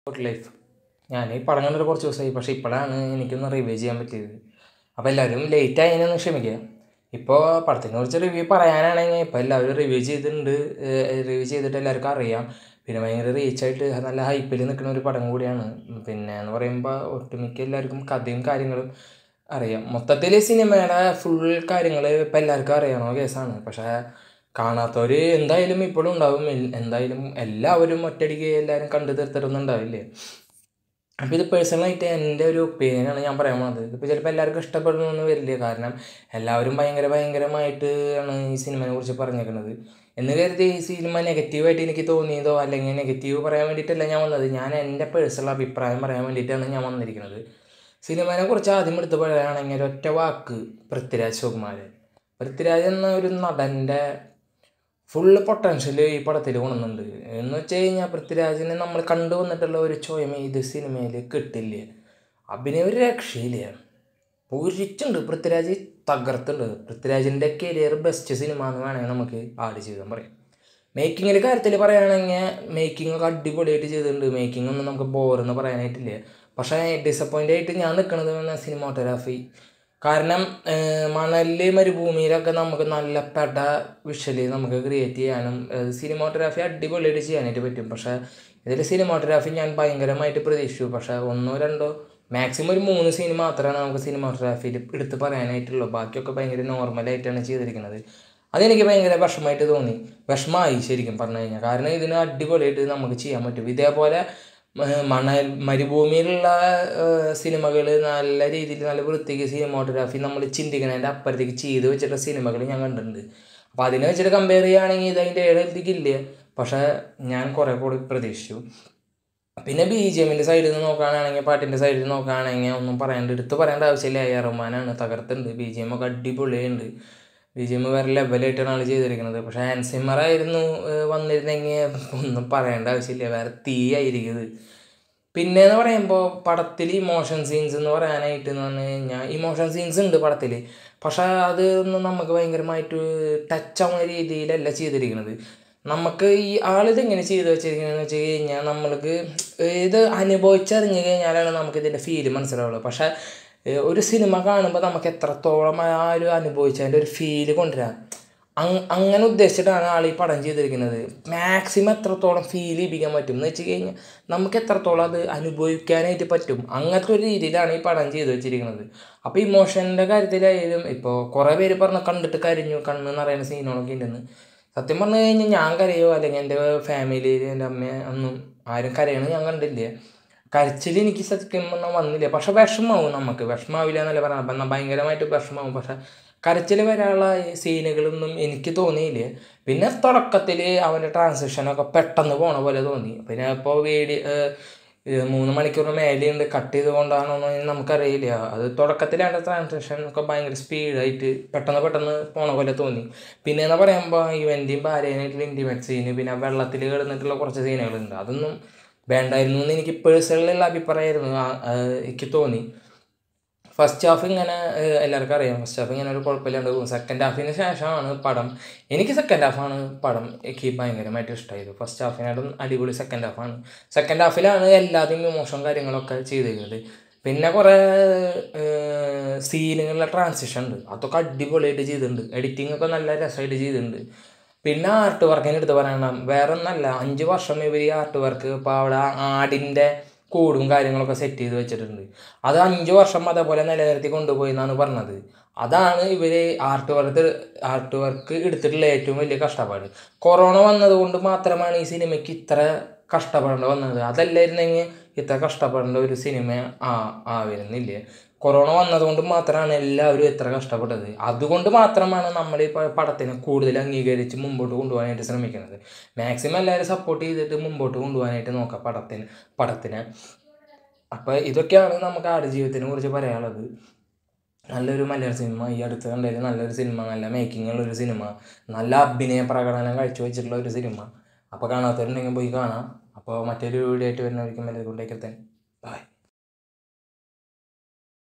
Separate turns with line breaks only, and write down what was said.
out life ഞാൻ ഈ പടം കണ്ടിട്ട് കുറച്ച് ദിവസമായി പക്ഷേ ഇപ്പോഴാണ് എനിക്കൊന്ന് റിവ്യൂ ചെയ്യാൻ പറ്റിയത് അപ്പോൾ എല്ലാവരും ലേറ്റ് ആയതിനൊന്ന് ക്ഷമിക്കുക ഇപ്പോൾ പടത്തിനെ കുറിച്ച് റിവ്യൂ പറയാനാണെങ്കിൽ ഇപ്പോൾ എല്ലാവരും റിവ്യൂ ചെയ്തിട്ടുണ്ട് റിവ്യൂ ചെയ്തിട്ട് എല്ലാവർക്കും അറിയാം പിന്നെ ഭയങ്കര റീച്ചായിട്ട് നല്ല ഹൈപ്പിൽ നിൽക്കുന്ന ഒരു പടം കൂടിയാണ് പിന്നെ എന്ന് പറയുമ്പോൾ ഒട്ടുമിക്ക എല്ലാവർക്കും കഥയും കാര്യങ്ങളും അറിയാം മൊത്തത്തിൽ സിനിമയുടെ ഫുൾ കാര്യങ്ങൾ ഇപ്പം എല്ലാവർക്കും അറിയണോ കേസാണ് പക്ഷേ കാണാത്തവർ എന്തായാലും ഇപ്പോഴും ഉണ്ടാവും എൽ- എന്തായാലും എല്ലാവരും ഒറ്റയടിക്ക് എല്ലാവരും കണ്ടു തീർത്തിട്ടൊന്നും ഉണ്ടാവില്ലേ അപ്പോൾ ഇത് പേഴ്സണലായിട്ട് എൻ്റെ ഒരു ഒപ്പീനിയനാണ് ഞാൻ പറയാൻ പോകുന്നത് ഇതിപ്പോൾ ചിലപ്പോൾ എല്ലാവർക്കും ഇഷ്ടപ്പെടുന്നൊന്നും വരില്ല കാരണം എല്ലാവരും ഭയങ്കര ഭയങ്കരമായിട്ട് ആണ് ഈ സിനിമയെ കുറിച്ച് പറഞ്ഞേക്കുന്നത് എന്ന് കരുതി ഈ സിനിമ നെഗറ്റീവായിട്ട് എനിക്ക് തോന്നിയതോ അല്ലെങ്കിൽ നെഗറ്റീവ് പറയാൻ വേണ്ടിയിട്ടല്ല ഞാൻ വന്നത് ഞാൻ എൻ്റെ പേഴ്സണൽ അഭിപ്രായം പറയാൻ വേണ്ടിയിട്ടാണ് ഞാൻ വന്നിരിക്കുന്നത് സിനിമയെ കുറിച്ച് ആദ്യം എടുത്ത് പറയുകയാണെങ്കിൽ ഒറ്റ വാക്ക് പൃഥ്വിരാജ് സുകുമാരൻ പൃഥ്വിരാജ് എന്ന ഒരു നടൻ്റെ ഫുള്ള് പൊട്ടൻഷ്യൽ ഈ പടത്തിൽ കൊണ്ടുവന്നുണ്ട് എന്ന് വെച്ച് കഴിഞ്ഞാൽ പൃഥ്വിരാജിനെ നമ്മൾ കണ്ടു വന്നിട്ടുള്ള ഒരു ചോയമ ഇത് സിനിമയിൽ കിട്ടില്ല അഭിനയം ഒരു രക്ഷയില്ല പൊരിച്ചുണ്ട് പൃഥ്വിരാജ് തകർത്തുണ്ട് പൃഥ്വിരാജിൻ്റെ കരിയർ ബെസ്റ്റ് സിനിമ എന്ന് വേണമെങ്കിൽ നമുക്ക് ആട് ജീവിതം പറയാം മേക്കിങ്ങിൻ്റെ കാര്യത്തിൽ പറയുകയാണെങ്കിൽ മേക്കിംഗ് ഒക്കെ അടിപൊളിയായിട്ട് ചെയ്തിട്ടുണ്ട് മേക്കിംഗ് ഒന്നും നമുക്ക് ബോറെന്ന് പറയാനായിട്ടില്ല പക്ഷേ ഡിസപ്പോയിൻ്റ് ആയിട്ട് ഞാൻ നിൽക്കുന്നത് പറഞ്ഞാൽ സിനിമാട്ടോഗ്രാഫി കാരണം മണലിൽ മരുഭൂമിയിലൊക്കെ നമുക്ക് നല്ല പെട വിഷ്വലി നമുക്ക് ക്രിയേറ്റ് ചെയ്യാനും സിനിമാട്ടോഗ്രാഫി അടിപൊളിയായിട്ട് ചെയ്യാനായിട്ട് പറ്റും പക്ഷേ ഇതിൽ സിനിമാട്ടോഗ്രാഫി ഞാൻ ഭയങ്കരമായിട്ട് പ്രതീക്ഷിച്ചു പക്ഷേ ഒന്നോ രണ്ടോ മാക്സിമം ഒരു മൂന്ന് സീൻ മാത്രമാണ് നമുക്ക് സിനിമാട്ടോഗ്രാഫിയിൽ എടുത്ത് പറയാനായിട്ടുള്ളൂ ബാക്കിയൊക്കെ ഭയങ്കര നോർമലായിട്ടാണ് ചെയ്തിരിക്കുന്നത് അതെനിക്ക് ഭയങ്കര വിഷമമായിട്ട് തോന്നി വിഷമമായി ശരിക്കും പറഞ്ഞു കഴിഞ്ഞാൽ കാരണം ഇതിന് അടിപൊളിയായിട്ട് നമുക്ക് ചെയ്യാൻ പറ്റും ഇതേപോലെ ഏഹ് മണൽ മരുഭൂമിയിലുള്ള സിനിമകൾ നല്ല രീതിയിൽ നല്ല വൃത്തിക്ക് സിനിമാട്ടോഗ്രാഫി നമ്മൾ ചിന്തിക്കുന്നതിൻ്റെ അപ്പുറത്തേക്ക് ചെയ്ത് വെച്ചിട്ടുള്ള സിനിമകൾ ഞാൻ കണ്ടിട്ടുണ്ട് അപ്പോൾ അതിനെ വെച്ചിട്ട് കമ്പയർ ചെയ്യുകയാണെങ്കിൽ ഇത് അതിൻ്റെ ഏഴത്തേക്ക് ഇല്ല പക്ഷേ ഞാൻ കുറേ കൂടി പ്രതീക്ഷിച്ചു പിന്നെ ബി ജി എമ്മിൻ്റെ സൈഡിൽ നിന്ന് നോക്കുകയാണെങ്കിൽ പാട്ടിൻ്റെ സൈഡിൽ നിന്ന് നോക്കുകയാണെങ്കിൽ ഒന്നും പറയേണ്ട എടുത്ത് പറയേണ്ട ആവശ്യമില്ല എ ആർ റഹ്മാനാണ് തകർത്തുണ്ട് ബി ജി എം ഒക്കെ അടിപൊളിയുണ്ട് ബി ജി എം വേറെ ലെവലായിട്ടാണ് ആൾ ചെയ്തിരിക്കുന്നത് പക്ഷേ ആൻസിമറായിരുന്നു വന്നിരുന്നെങ്കിൽ ഒന്നും പറയേണ്ട ആവശ്യമില്ല വേറെ തീയായിരിക്കുന്നത് പിന്നെ എന്ന് പറയുമ്പോൾ പടത്തിൽ ഇമോഷൻ സീൻസ് എന്ന് പറയാനായിട്ട് എന്ന് പറഞ്ഞു കഴിഞ്ഞാൽ ഇമോഷൻ സീൻസ് ഉണ്ട് പടത്തിൽ പക്ഷേ അത് ഒന്നും നമുക്ക് ഭയങ്കരമായിട്ട് ടച്ച് ആവുന്ന രീതിയിലല്ല ചെയ്തിരിക്കുന്നത് നമുക്ക് ഈ ആളിത് എങ്ങനെ ചെയ്ത് വെച്ചിരിക്കുന്നതെന്ന് വെച്ച് കഴിഞ്ഞാൽ നമ്മൾക്ക് ഇത് അനുഭവിച്ചറിഞ്ഞു കഴിഞ്ഞാലാണ് നമുക്ക് ഇതിൻ്റെ ഫീല് മനസ്സിലാവുള്ളൂ പക്ഷേ ഏഹ് ഒരു സിനിമ കാണുമ്പോൾ നമുക്ക് എത്രത്തോളം ആ ഒരു അനുഭവിച്ചതിൻ്റെ ഒരു ഫീല് കൊണ്ടുവരാം അങ് അങ്ങനെ ഉദ്ദേശിച്ചിട്ടാണ് ആൾ ഈ പടം ചെയ്തിരിക്കുന്നത് മാക്സിമം എത്രത്തോളം ഫീൽ ചെയ്യിപ്പിക്കാൻ പറ്റും എന്ന് വെച്ച് കഴിഞ്ഞാൽ നമുക്ക് എത്രത്തോളം അത് അനുഭവിക്കാനായിട്ട് പറ്റും അങ്ങനത്തെ ഒരു രീതിയിലാണ് ഈ പടം ചെയ്ത് വെച്ചിരിക്കുന്നത് അപ്പോൾ ഇമോഷൻ്റെ കാര്യത്തിലായാലും ഇപ്പോൾ കുറേ പേര് പറഞ്ഞ് കണ്ടിട്ട് കരഞ്ഞു കണ്ണ് നിറയുന്ന സീനുകളൊക്കെ ഉണ്ടെന്ന് സത്യം പറഞ്ഞു കഴിഞ്ഞാൽ ഞാൻ കരയോ അല്ലെങ്കിൽ എൻ്റെ ഫാമിലിയിൽ എൻ്റെ അമ്മ ഒന്നും ആരും കരയണത് ഞാൻ കണ്ടില്ല കരച്ചിൽ എനിക്ക് സത്യം പറഞ്ഞാൽ വന്നില്ല പക്ഷെ വിഷമാവും നമുക്ക് വിഷമാവില്ല എന്നല്ല പറയാം അപ്പം എന്നാൽ ഭയങ്കരമായിട്ട് വിഷമാവും പക്ഷെ കരച്ചിൽ വരാനുള്ള സീനുകളൊന്നും എനിക്ക് തോന്നിയില്ല പിന്നെ തുടക്കത്തിൽ അവൻ്റെ ട്രാൻസിഷനൊക്കെ പെട്ടെന്ന് പോണ പോലെ തോന്നി പിന്നെ ഇപ്പോൾ വീഡിയോ മൂന്ന് മണിക്കൂറിന് മേലെയുണ്ട് കട്ട് ചെയ്ത് കൊണ്ടാണോ എന്ന് നമുക്കറിയില്ല അത് തുടക്കത്തിലാണ് ട്രാൻസാക്ഷൻ ഒക്കെ ഭയങ്കര സ്പീഡായിട്ട് പെട്ടെന്ന് പെട്ടെന്ന് പോണ പോലെ തോന്നി പിന്നെ എന്ന് പറയുമ്പോൾ ഇവൻ്റെയും ഭാര്യനായിട്ടുള്ള ഇൻറ്റിമേറ്റ് സീന് പിന്നെ വെള്ളത്തിൽ കിടന്നിട്ടുള്ള കുറച്ച് സീനുകളുണ്ട് അതൊന്നും വേണ്ടായിരുന്നു എന്ന് എനിക്ക് പേഴ്സണലുള്ള അഭിപ്രായമായിരുന്നു ആ- ആ, എനിക്ക് തോന്നി ഫസ്റ്റ് ഹാഫ് ഇങ്ങനെ ഏഹ്, എല്ലാവർക്കും അറിയാം ഫസ്റ്റ് ഹാഫ് ഇങ്ങനെ ഒരു കുഴപ്പമില്ലാണ്ട് പോകും സെക്കൻഡ് ഹാഫിന് ശേഷമാണ് പടം എനിക്ക് സെക്കൻഡ് ഹാഫാണ് പടം എനിക്ക് ഭയങ്കരമായിട്ട് ഇഷ്ടമായത് ഫസ്റ്റ് ഹാഫിനായിട്ടും അടിപൊളി സെക്കൻഡ് ഹാഫാണ് സെക്കൻഡ് ഹാഫിലാണ് എല്ലാതും ഇമോഷൻ കാര്യങ്ങളൊക്കെ ചെയ്തിരിക്കുന്നത് പിന്നെ കുറേ സീനുകളിലെ ട്രാൻസിഷൻ ഉണ്ട് അതൊക്കെ അടിപൊളിയായിട്ട് ചെയ്തിട്ടുണ്ട് എഡിറ്റിംഗ് ഒക്കെ നല്ല രസമായിട്ട് ചെയ്തിട്ടുണ്ട് പിന്നെ ആർട്ട് വർക്കിന് എടുത്ത് പറയണം വേറെ ഒന്നല്ല അഞ്ച് വർഷം ഇവർ ഈ ആർട്ട് വർക്ക് ഇപ്പോൾ അവിടെ ആടിൻ്റെ കൂടും കാര്യങ്ങളൊക്കെ സെറ്റ് ചെയ്ത് വെച്ചിട്ടുണ്ട് അത് അഞ്ച് വർഷം അതേപോലെ നിലനിർത്തി കൊണ്ടുപോയി എന്നാണ് പറഞ്ഞത് അതാണ് ഇവർ ആർട്ട് വർക്ക് ആർട്ട് വർക്ക് എടുത്തിട്ടുള്ള ഏറ്റവും വലിയ കഷ്ടപ്പാട് കൊറോണ വന്നതുകൊണ്ട് മാത്രമാണ് ഈ സിനിമയ്ക്ക് ഇത്ര കഷ്ടപ്പെടേണ്ടി വന്നത് അതല്ലായിരുന്നെങ്കിൽ ഇത്ര കഷ്ടപ്പെടേണ്ട ഒരു സിനിമ ആ ആവരുന്നില്ല കൊറോണ വന്നതുകൊണ്ട് മാത്രമാണ് എല്ലാവരും ഇത്ര കഷ്ടപ്പെട്ടത് അതുകൊണ്ട് മാത്രമാണ് നമ്മൾ ഈ പ- പടത്തിനെ കൂടുതൽ അംഗീകരിച്ച് മുമ്പോട്ട് കൊണ്ടുപോകാനായിട്ട് ശ്രമിക്കുന്നത് മാക്സിമം എല്ലാവരും സപ്പോർട്ട് ചെയ്തിട്ട് മുമ്പോട്ട് കൊണ്ടുപോകാനായിട്ട് നോക്കാം പടത്തിന് പടത്തിനെ അപ്പോൾ ഇതൊക്കെയാണ് നമുക്ക് ആടുജീവിതത്തിനെ കുറിച്ച് പറയാനുള്ളത് നല്ലൊരു മലയാള സിനിമ ഈ അടുത്ത് കണ്ടതിൽ നല്ലൊരു സിനിമ നല്ല മേക്കിംഗ് ഉള്ള ഒരു സിനിമ നല്ല അഭിനയ പ്രകടനം കാഴ്ചവെച്ചിട്ടുള്ള ഒരു സിനിമ അപ്പോൾ കാണാത്തവരുണ്ടെങ്കിൽ പോയി കാണാം അപ്പോൾ മറ്റൊരു വീഡിയോ ആയിട്ട് വരുന്നതായിരിക്കും എല്ലാവർക്കും ടേക്കർ ബൈ